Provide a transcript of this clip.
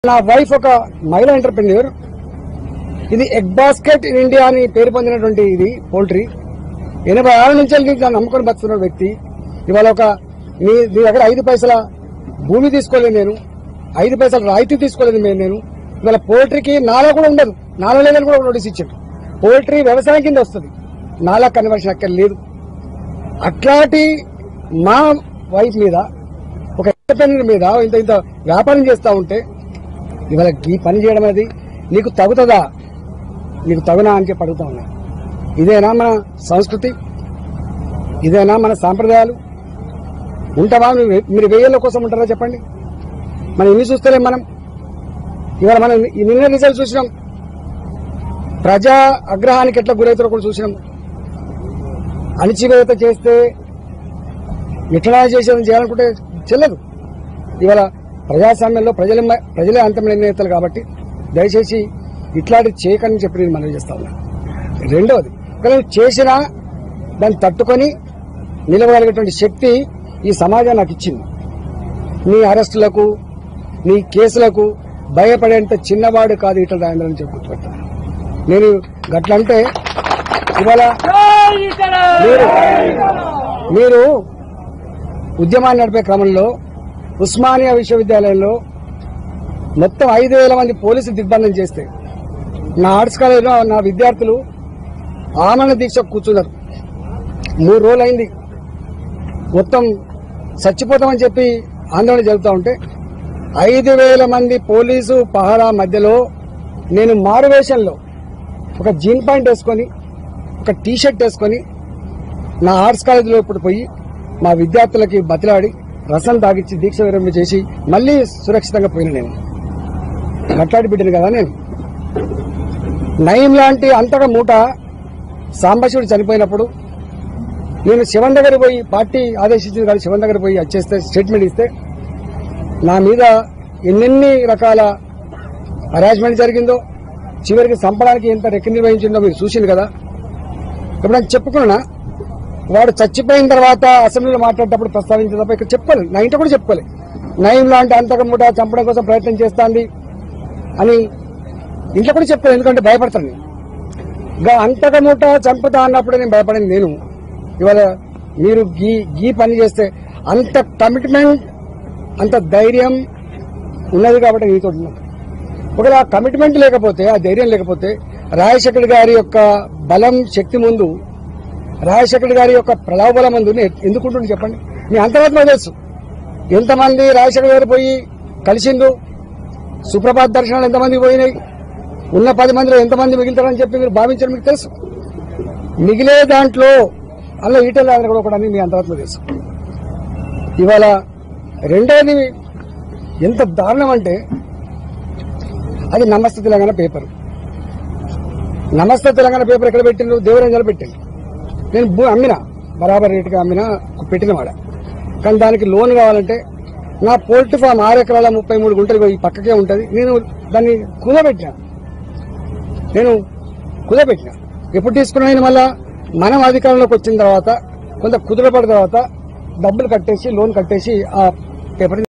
నా వైఫ్ ఒక మహిళా ఎంటర్ప్రెన్యూర్ ఇది ఎగ్ బాస్కెట్ ఇన్ ఇండియా అని పేరు పొందినటువంటి ఇది పోల్ట్రీ ఎనభై ఆరు నుంచి వెళ్ళి దాన్ని నమ్ముకొని బతుకున్న వ్యక్తి ఇవాళ ఒక మీ మీ దగ్గర ఐదు పైసల భూమి తీసుకోలేదు నేను ఐదు పైసల రాయితీ తీసుకోలేదు మేము నేను ఇవాళ పోల్ట్రీకి నాలా కూడా ఉండదు నాలా లేదని కూడా నోటీస్ ఇచ్చాడు పోల్ట్రీ వ్యవసాయం కింద వస్తుంది నాలా కన్వర్షన్ అక్కడ లేదు అట్లాంటి మా వైఫ్ మీద ఒక ఎంటర్ప్రెన్యూర్ మీద ఇంత ఇంత వ్యాపారం చేస్తా ఉంటే ఇవాళ ఈ పని చేయడం అనేది నీకు తగుతుందా నీకు తగునా అని చెప్పి అడుగుతా ఉన్నా ఇదేనా మన సంస్కృతి ఇదేనా మన సాంప్రదాయాలు ఉంటావా మీరు- మీరు వెయ్యేళ్ళ కోసం ఉంటారా చెప్పండి మనం ఎన్ని చూస్తలేం మనం ఇవాళ మనం ఈ నిన్న రిజల్ట్ చూసినాం ప్రజా అగ్రహానికి ఎట్లా గురవుతారో కూడా చూసినాం అణిచివేత చేస్తే ఎట్లా చేసేదని చేయాలనుకుంటే చెల్లదు ఇవాళ ప్రజాస్వామ్యంలో ప్రజల ప్రజలే అంతం నిర్ణయితారు కాబట్టి దయచేసి ఇట్లాంటి చేయకని చెప్పి నేను మనవి చేస్తా ఉన్నా రెండవది ఒకవేళ నువ్వు చేసినా దాన్ని తట్టుకొని నిలవగలిగేటువంటి శక్తి ఈ సమాజం నాకు ఇచ్చింది నీ అరెస్టులకు నీ కేసులకు భయపడేంత చిన్నవాడు కాదు ఇట్లా రాయంద్రని చెప్పి గుర్తుపెట్టా నేను గట్లంటే ఇవాళ మీరు మీరు ఉద్యమాన్ని నడిపే క్రమంలో ఉస్మానియా విశ్వవిద్యాలయంలో మొత్తం ఐదు వేల మంది పోలీసులు దిగ్బంధం చేస్తే నా ఆర్ట్స్ కాలేజీలో నా విద్యార్థులు ఆమరణ దీక్ష కూర్చున్నారు మూడు రోజులు అయింది మొత్తం చచ్చిపోతామని చెప్పి ఆందోళన జరుగుతూ ఉంటే ఐదు వేల మంది పోలీసు పహారా మధ్యలో నేను మారువేషంలో ఒక జీన్ పాయింట్ వేసుకొని ఒక టీ షర్ట్ వేసుకొని నా ఆర్ట్స్ కాలేజీలో ఇప్పుడు పోయి మా విద్యార్థులకి బతిలాడి రసం తాగిచ్చి దీక్ష విరమణ చేసి మళ్ళీ సురక్షితంగా పోయిన నేను గట్లాడి బిడ్డను కదా నేను నయం లాంటి అంతగా మూట సాంబశివుడు చనిపోయినప్పుడు నేను శివన్ దగ్గర పోయి పార్టీ ఆదేశించింది కానీ శివన్ దగ్గర పోయి వచ్చేస్తే స్టేట్మెంట్ ఇస్తే నా మీద ఎన్నెన్ని రకాల హరాస్మెంట్ జరిగిందో చివరికి చంపడానికి ఎంత రెక్కి నిర్వహించిందో మీరు చూసింది కదా ఇప్పుడు నాకు చెప్పుకున్నా వాడు చచ్చిపోయిన తర్వాత అసెంబ్లీలో మాట్లాడేటప్పుడు ప్రస్తావించిన తప్ప ఇక్కడ చెప్పాలి నా ఇంట్లో కూడా చెప్పుకోలే నయం లాంటి అంతకముట చంపడం కోసం ప్రయత్నం చేస్తాంది అని ఇంట్లో కూడా చెప్పాను ఎందుకంటే భయపడతాను నేను. గా అంతకముట చంపుతా అన్నప్పుడు నేను భయపడింది నేను ఇవాళ మీరు గీ గీ పని చేస్తే అంత కమిట్మెంట్ అంత ధైర్యం ఉన్నది కాబట్టి నీతో ఉన్నాను ఒకవేళ ఆ కమిట్మెంట్ లేకపోతే ఆ ధైర్యం లేకపోతే రాజశేఖర్ గారి యొక్క బలం శక్తి ముందు రాజశేఖర్ గారి యొక్క ప్రలాభబలం ముందు నేను ఎందుకు ఉంటుంది చెప్పండి మీ అంతరాత్మ తెలుసు ఎంతమంది రాజశేఖర్ గారు పోయి కలిసిండు సుప్రభాత్ దర్శనాలు ఎంతమంది పోయినాయి ఉన్న పది మందిలో ఎంతమంది మిగులుతారని చెప్పి మీరు భావించడం మీకు తెలుసు మిగిలే దాంట్లో అలా ఈటల రాజేంద్ర కూడా ఒకడని మీ అంతరాత్మ తెలుసు ఇవాళ రెండోది ఎంత దారుణం అంటే అది నమస్తే తెలంగాణ పేపర్ నమస్తే తెలంగాణ పేపర్ ఎక్కడ పెట్టిండ్రు దేవరంజాలు పెట్టిండు నేను భూ అమ్మిన బరాబర్ రేటుగా అమ్మిన పెట్టిన వాడ కానీ దానికి లోన్ కావాలంటే నా పోల్ట్రీ ఫామ్ ఆరు ఎకరాల ముప్పై మూడు గుంటలు ఈ పక్కకే ఉంటుంది నేను దాన్ని కుదబెట్టిన నేను కుదబెట్టిన ఎప్పుడు తీసుకున్నాను మళ్ళా మనం అధికారంలోకి వచ్చిన తర్వాత కొంత కుదురపడిన తర్వాత డబ్బులు కట్టేసి లోన్ కట్టేసి ఆ పేపర్